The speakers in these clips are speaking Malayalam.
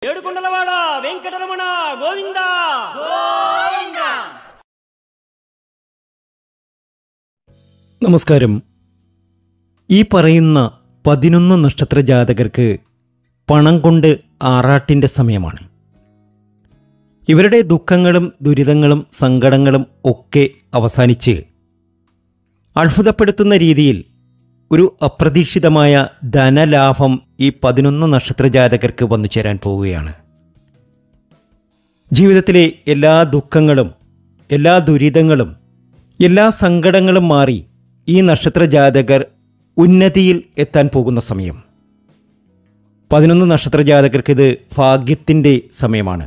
ఏడుకొండలవాడ వెంకటరమణ గోవింద നമസ്കാരം ഈ പറയുന്ന പതിനൊന്ന് നക്ഷത്ര ജാതകർക്ക് പണം കൊണ്ട് ആറാട്ടിൻ്റെ സമയമാണ് ഇവരുടെ ദുഃഖങ്ങളും ദുരിതങ്ങളും സങ്കടങ്ങളും ഒക്കെ അവസാനിച്ച് അത്ഭുതപ്പെടുത്തുന്ന രീതിയിൽ ഒരു അപ്രതീക്ഷിതമായ ധനലാഭം ഈ പതിനൊന്ന് നക്ഷത്ര ജാതകർക്ക് വന്നു ചേരാൻ പോവുകയാണ് ജീവിതത്തിലെ എല്ലാ ദുഃഖങ്ങളും എല്ലാ ദുരിതങ്ങളും എല്ലാ സങ്കടങ്ങളും മാറി ഈ നക്ഷത്ര ജാതകർ ഉന്നതിയിൽ എത്താൻ പോകുന്ന സമയം പതിനൊന്ന് നക്ഷത്ര ജാതകർക്ക് ഇത് ഭാഗ്യത്തിൻ്റെ സമയമാണ്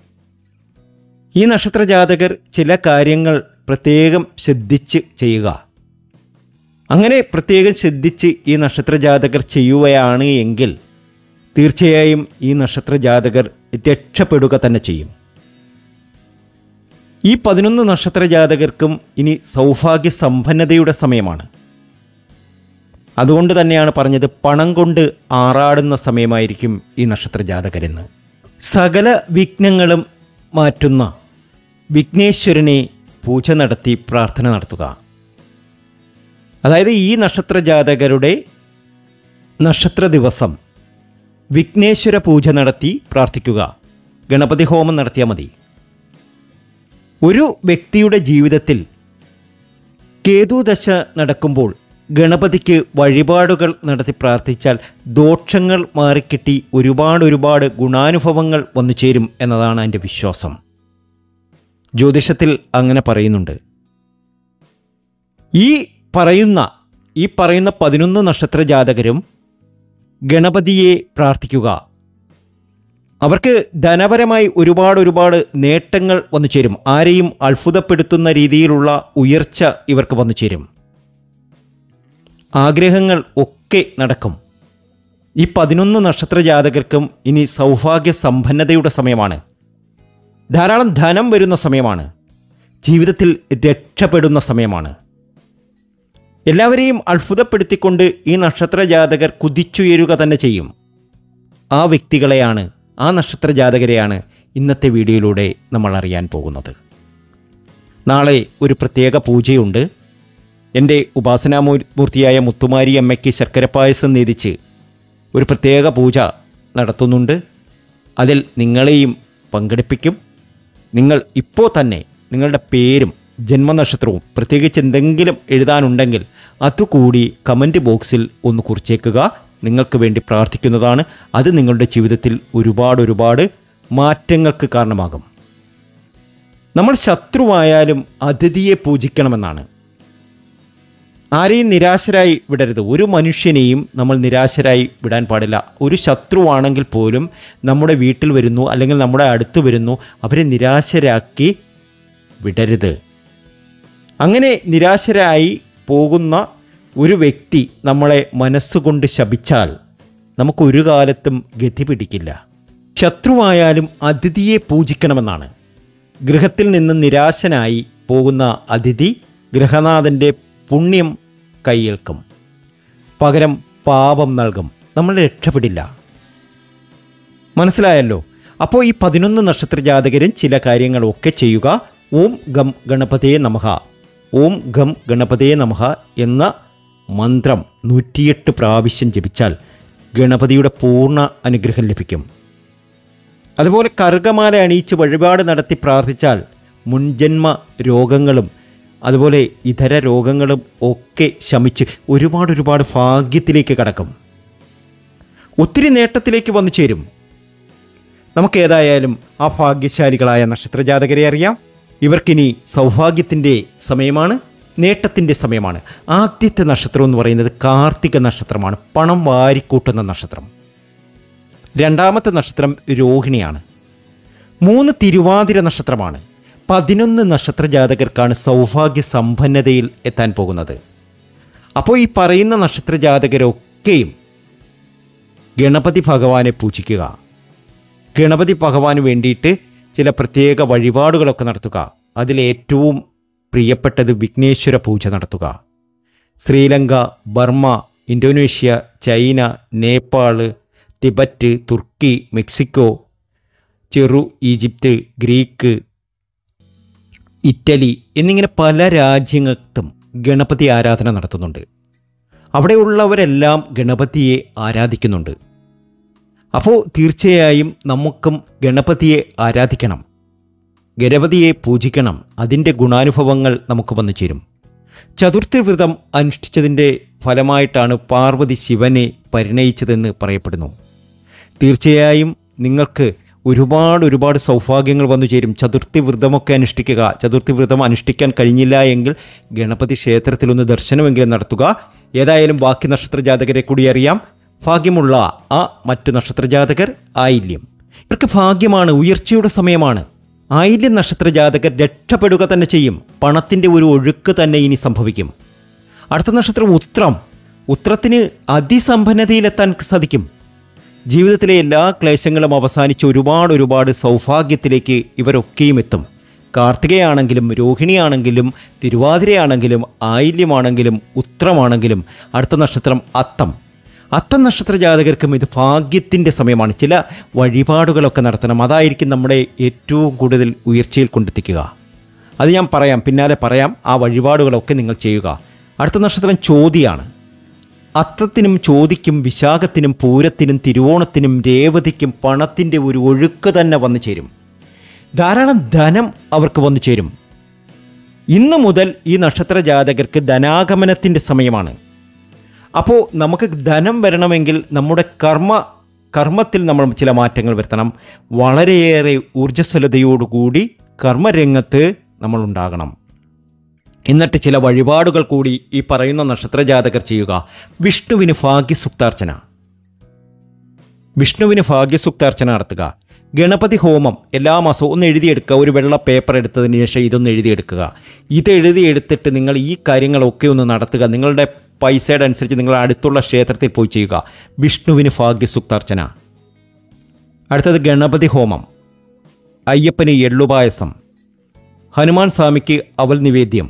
ഈ നക്ഷത്ര ജാതകർ ചില കാര്യങ്ങൾ പ്രത്യേകം ശ്രദ്ധിച്ച് ചെയ്യുക അങ്ങനെ പ്രത്യേകം ശ്രദ്ധിച്ച് ഈ നക്ഷത്ര ജാതകർ ചെയ്യുകയാണ് എങ്കിൽ തീർച്ചയായും ഈ നക്ഷത്ര ജാതകർ രക്ഷപ്പെടുക തന്നെ ചെയ്യും ഈ പതിനൊന്ന് നക്ഷത്ര ജാതകർക്കും ഇനി സൗഭാഗ്യ സമ്പന്നതയുടെ സമയമാണ് അതുകൊണ്ട് തന്നെയാണ് പറഞ്ഞത് പണം കൊണ്ട് ആറാടുന്ന സമയമായിരിക്കും ഈ നക്ഷത്ര ജാതകരെന്ന് സകല വിഘ്നങ്ങളും മാറ്റുന്ന വിഘ്നേശ്വരനെ പൂജ നടത്തി പ്രാർത്ഥന നടത്തുക അതായത് ഈ നക്ഷത്ര ജാതകരുടെ നക്ഷത്ര ദിവസം വിഘ്നേശ്വര പൂജ നടത്തി പ്രാർത്ഥിക്കുക ഗണപതി ഹോമം നടത്തിയാൽ മതി ഒരു വ്യക്തിയുടെ ജീവിതത്തിൽ കേതുദശ നടക്കുമ്പോൾ ഗണപതിക്ക് വഴിപാടുകൾ നടത്തി പ്രാർത്ഥിച്ചാൽ ദോഷങ്ങൾ മാറിക്കിട്ടി ഒരുപാട് ഒരുപാട് ഗുണാനുഭവങ്ങൾ വന്നു ചേരും എന്നതാണ് എൻ്റെ വിശ്വാസം ജ്യോതിഷത്തിൽ അങ്ങനെ പറയുന്നുണ്ട് ഈ പറയുന്ന ഈ പറയുന്ന പതിനൊന്ന് നക്ഷത്ര ജാതകരും ഗണപതിയെ പ്രാർത്ഥിക്കുക അവർക്ക് ധനപരമായി ഒരുപാട് ഒരുപാട് നേട്ടങ്ങൾ വന്നു ചേരും ആരെയും അത്ഭുതപ്പെടുത്തുന്ന രീതിയിലുള്ള ഉയർച്ച ഇവർക്ക് വന്നു ചേരും ആഗ്രഹങ്ങൾ ഒക്കെ നടക്കും ഈ പതിനൊന്ന് നക്ഷത്ര ജാതകർക്കും ഇനി സൗഭാഗ്യ സമ്പന്നതയുടെ സമയമാണ് ധാരാളം ധനം വരുന്ന സമയമാണ് ജീവിതത്തിൽ രക്ഷപ്പെടുന്ന സമയമാണ് എല്ലാവരെയും അത്ഭുതപ്പെടുത്തിക്കൊണ്ട് ഈ നക്ഷത്ര ജാതകർ കുതിച്ചുയരുക തന്നെ ചെയ്യും ആ വ്യക്തികളെയാണ് ആ നക്ഷത്ര ജാതകരെയാണ് ഇന്നത്തെ വീഡിയോയിലൂടെ നമ്മൾ അറിയാൻ പോകുന്നത് നാളെ ഒരു പ്രത്യേക പൂജയുണ്ട് എൻ്റെ ഉപാസനാമൂർത്തിയായ മുത്തുമാരി അമ്മയ്ക്ക് ശർക്കര പായസം നേതിച്ച് ഒരു പ്രത്യേക പൂജ നടത്തുന്നുണ്ട് അതിൽ നിങ്ങളെയും പങ്കെടുപ്പിക്കും നിങ്ങൾ ഇപ്പോൾ തന്നെ നിങ്ങളുടെ പേരും ജന്മനക്ഷത്രവും പ്രത്യേകിച്ച് എന്തെങ്കിലും എഴുതാനുണ്ടെങ്കിൽ അതുകൂടി കമൻറ്റ് ബോക്സിൽ ഒന്ന് കുറിച്ചേക്കുക നിങ്ങൾക്ക് വേണ്ടി പ്രാർത്ഥിക്കുന്നതാണ് അത് നിങ്ങളുടെ ജീവിതത്തിൽ ഒരുപാട് ഒരുപാട് മാറ്റങ്ങൾക്ക് കാരണമാകും നമ്മൾ ശത്രുവായാലും അതിഥിയെ പൂജിക്കണമെന്നാണ് ആരെയും നിരാശരായി വിടരുത് ഒരു മനുഷ്യനെയും നമ്മൾ നിരാശരായി വിടാൻ പാടില്ല ഒരു ശത്രുവാണെങ്കിൽ പോലും നമ്മുടെ വീട്ടിൽ വരുന്നു അല്ലെങ്കിൽ നമ്മുടെ അടുത്ത് വരുന്നു അവരെ നിരാശരാക്കി വിടരുത് അങ്ങനെ നിരാശരായി പോകുന്ന ഒരു വ്യക്തി നമ്മളെ മനസ്സുകൊണ്ട് ശപിച്ചാൽ നമുക്ക് ഒരു കാലത്തും ഗതി പിടിക്കില്ല ശത്രുവായാലും അതിഥിയെ പൂജിക്കണമെന്നാണ് ഗൃഹത്തിൽ നിന്ന് നിരാശനായി പോകുന്ന അതിഥി ഗൃഹനാഥൻ്റെ പുണ്യം കൈയേൽക്കും പകരം പാപം നൽകും നമ്മൾ രക്ഷപ്പെടില്ല മനസ്സിലായല്ലോ അപ്പോൾ ഈ പതിനൊന്ന് നക്ഷത്ര ജാതകരും ചില കാര്യങ്ങളൊക്കെ ചെയ്യുക ഓം ഗം ഗണപതയെ നമഃ ഓം ഗം ഗണപതയെ നമഃ എന്ന മന്ത്രം നൂറ്റിയെട്ട് പ്രാവശ്യം ജപിച്ചാൽ ഗണപതിയുടെ പൂർണ്ണ അനുഗ്രഹം ലഭിക്കും അതുപോലെ കറുകമാല അണിയിച്ച് വഴിപാട് നടത്തി പ്രാർത്ഥിച്ചാൽ മുൻജന്മ രോഗങ്ങളും അതുപോലെ ഇതര രോഗങ്ങളും ഒക്കെ ശമിച്ച് ഒരുപാട് ഒരുപാട് ഭാഗ്യത്തിലേക്ക് കടക്കും ഒത്തിരി നേട്ടത്തിലേക്ക് വന്നു ചേരും നമുക്ക് ഏതായാലും ആ ഭാഗ്യശാലികളായ നക്ഷത്രജാതകരെ അറിയാം ഇവർക്കിനി സൗഭാഗ്യത്തിൻ്റെ സമയമാണ് നേട്ടത്തിൻ്റെ സമയമാണ് ആദ്യത്തെ നക്ഷത്രം എന്ന് പറയുന്നത് കാർത്തിക നക്ഷത്രമാണ് പണം വാരിക്കൂട്ടുന്ന നക്ഷത്രം രണ്ടാമത്തെ നക്ഷത്രം രോഹിണിയാണ് മൂന്ന് തിരുവാതിര നക്ഷത്രമാണ് പതിനൊന്ന് നക്ഷത്ര ജാതകർക്കാണ് സൗഭാഗ്യ സമ്പന്നതയിൽ എത്താൻ പോകുന്നത് അപ്പോൾ ഈ പറയുന്ന നക്ഷത്ര ജാതകരൊക്കെയും ഗണപതി ഭഗവാനെ പൂജിക്കുക ഗണപതി ഭഗവാന് വേണ്ടിയിട്ട് ചില പ്രത്യേക വഴിപാടുകളൊക്കെ നടത്തുക അതിലേറ്റവും പ്രിയപ്പെട്ടത് വിഘ്നേശ്വര പൂജ നടത്തുക Sri Lanka Burma Indonesia China Nepal Tibet തുർക്കി മെക്സിക്കോ ചെറു ഈജിപ്ത് ഗ്രീക്ക് ഇറ്റലി എന്നിങ്ങനെ പല രാജ്യങ്ങൾക്കും ഗണപതി ആരാധന നടത്തുന്നുണ്ട് അവിടെയുള്ളവരെല്ലാം ഗണപതിയെ ആരാധിക്കുന്നുണ്ട് അപ്പോൾ തീർച്ചയായും നമുക്കും ഗണപതിയെ ആരാധിക്കണം ഗണപതിയെ പൂജിക്കണം അതിൻ്റെ ഗുണാനുഭവങ്ങൾ നമുക്ക് വന്നു ചേരും ചതുർത്ഥി വ്രതം അനുഷ്ഠിച്ചതിൻ്റെ ഫലമായിട്ടാണ് പാർവതി ശിവനെ പരിണയിച്ചതെന്ന് പറയപ്പെടുന്നു തീർച്ചയായും നിങ്ങൾക്ക് ഒരുപാട് ഒരുപാട് സൗഭാഗ്യങ്ങൾ വന്നു ചേരും ചതുർത്ഥി വ്രതമൊക്കെ അനുഷ്ഠിക്കുക ചതുർത്ഥി വ്രതം അനുഷ്ഠിക്കാൻ കഴിഞ്ഞില്ല എങ്കിൽ ഗണപതി ക്ഷേത്രത്തിലൊന്ന് ദർശനമെങ്കിലും നടത്തുക ഏതായാലും ബാക്കി നക്ഷത്ര ജാതകരെ കൂടി അറിയാം ഭാഗ്യമുള്ള ആ മറ്റു നക്ഷത്ര ജാതകർ ആയില്യം ഇവർക്ക് ഭാഗ്യമാണ് ഉയർച്ചയുടെ സമയമാണ് ആയില്യം നക്ഷത്ര ജാതകർ രക്ഷപ്പെടുക തന്നെ ചെയ്യും പണത്തിൻ്റെ ഒരു ഒഴുക്ക് തന്നെ ഇനി സംഭവിക്കും അടുത്ത നക്ഷത്രം ഉത്രം ഉത്രത്തിന് അതിസമ്പന്നതയിലെത്താൻ സാധിക്കും ജീവിതത്തിലെ എല്ലാ ക്ലേശങ്ങളും അവസാനിച്ച് ഒരുപാട് ഒരുപാട് സൗഭാഗ്യത്തിലേക്ക് ഇവരൊക്കെയും എത്തും കാർത്തികയാണെങ്കിലും രോഹിണിയാണെങ്കിലും തിരുവാതിരയാണെങ്കിലും ആയില്യമാണെങ്കിലും ഉത്രമാണെങ്കിലും അടുത്ത നക്ഷത്രം അത്തം അത്തം നക്ഷത്ര ജാതകർക്കും ഇത് ഭാഗ്യത്തിൻ്റെ സമയമാണ് ചില വഴിപാടുകളൊക്കെ നടത്തണം അതായിരിക്കും നമ്മുടെ ഏറ്റവും കൂടുതൽ ഉയർച്ചയിൽ കൊണ്ടെത്തിക്കുക അത് ഞാൻ പറയാം പിന്നാലെ പറയാം ആ വഴിപാടുകളൊക്കെ നിങ്ങൾ ചെയ്യുക അടുത്ത നക്ഷത്രം ചോതിയാണ് അത്തത്തിനും ചോദിക്കും വിശാഖത്തിനും പൂരത്തിനും തിരുവോണത്തിനും രേവതിക്കും പണത്തിൻ്റെ ഒരു ഒഴുക്ക് തന്നെ വന്നു ചേരും ധാരാളം ധനം അവർക്ക് വന്നു ചേരും ഇന്നു മുതൽ ഈ നക്ഷത്ര ജാതകർക്ക് ധനാഗമനത്തിൻ്റെ സമയമാണ് അപ്പോൾ നമുക്ക് ധനം വരണമെങ്കിൽ നമ്മുടെ കർമ്മ കർമ്മത്തിൽ നമ്മൾ ചില മാറ്റങ്ങൾ വരുത്തണം വളരെയേറെ ഊർജ്ജസ്വലതയോടുകൂടി കർമ്മരംഗത്ത് നമ്മൾ ഉണ്ടാകണം എന്നിട്ട് ചില വഴിപാടുകൾ കൂടി ഈ പറയുന്ന നക്ഷത്ര ജാതകർ ചെയ്യുക വിഷ്ണുവിന് ഭാഗ്യസുക്താർച്ചന വിഷ്ണുവിന് ഭാഗ്യസുക്താർച്ചന നടത്തുക ഗണപതി ഹോമം എല്ലാ മാസവും ഒന്ന് എഴുതിയെടുക്കുക ഒരു വെള്ള പേപ്പർ എടുത്തതിന് ശേഷം ഇതൊന്ന് എഴുതിയെടുക്കുക ഇത് എഴുതിയെടുത്തിട്ട് നിങ്ങൾ ഈ കാര്യങ്ങളൊക്കെ ഒന്ന് നടത്തുക നിങ്ങളുടെ പൈസയുടെ അനുസരിച്ച് നിങ്ങൾ അടുത്തുള്ള ക്ഷേത്രത്തിൽ പോയി ചെയ്യുക വിഷ്ണുവിന് ഭാഗ്യസുക്താർച്ചന അടുത്തത് ഗണപതി ഹോമം അയ്യപ്പന് എള്ളുപായസം ഹനുമാൻ സ്വാമിക്ക് അവൽ നിവേദ്യം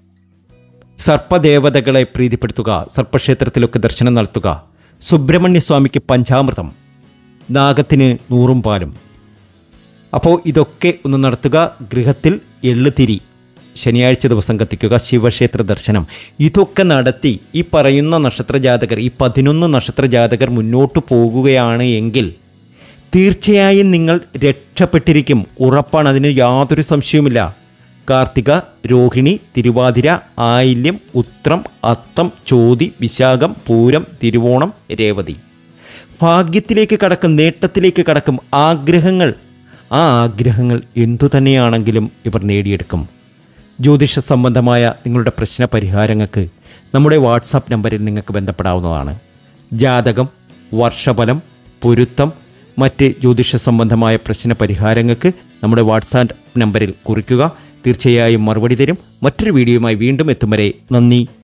സർപ്പദേവതകളെ പ്രീതിപ്പെടുത്തുക സർപ്പക്ഷേത്രത്തിലൊക്കെ ദർശനം നടത്തുക സുബ്രഹ്മണ്യ സ്വാമിക്ക് പഞ്ചാമൃതം നാഗത്തിന് നൂറും പാലും അപ്പോൾ ഇതൊക്കെ ഒന്ന് നടത്തുക ഗൃഹത്തിൽ എള്ളുതിരി ശനിയാഴ്ച ദിവസം കത്തിക്കുക ശിവക്ഷേത്ര ദർശനം ഇതൊക്കെ നടത്തി ഈ പറയുന്ന നക്ഷത്ര ജാതകർ ഈ പതിനൊന്ന് നക്ഷത്ര ജാതകർ മുന്നോട്ട് പോകുകയാണ് എങ്കിൽ തീർച്ചയായും നിങ്ങൾ രക്ഷപ്പെട്ടിരിക്കും ഉറപ്പാണ് അതിന് യാതൊരു സംശയവുമില്ല കാർത്തിക രോഹിണി തിരുവാതിര ആയില്യം ഉത്രം അത്തം ചോതി വിശാഖം പൂരം തിരുവോണം രേവതി ഭാഗ്യത്തിലേക്ക് കടക്കും നേട്ടത്തിലേക്ക് കടക്കും ആഗ്രഹങ്ങൾ ആ ആഗ്രഹങ്ങൾ എന്തു തന്നെയാണെങ്കിലും ഇവർ നേടിയെടുക്കും ജ്യോതിഷ സംബന്ധമായ നിങ്ങളുടെ പ്രശ്ന പരിഹാരങ്ങൾക്ക് നമ്മുടെ വാട്സാപ്പ് നമ്പറിൽ നിങ്ങൾക്ക് ബന്ധപ്പെടാവുന്നതാണ് ജാതകം വർഷഫലം പൊരുത്തം മറ്റ് ജ്യോതിഷ സംബന്ധമായ പ്രശ്ന പരിഹാരങ്ങൾക്ക് നമ്മുടെ വാട്സാപ്പ് നമ്പറിൽ കുറിക്കുക തീർച്ചയായും മറുപടി തരും മറ്റൊരു വീഡിയോയുമായി വീണ്ടും എത്തും വരെ നന്ദി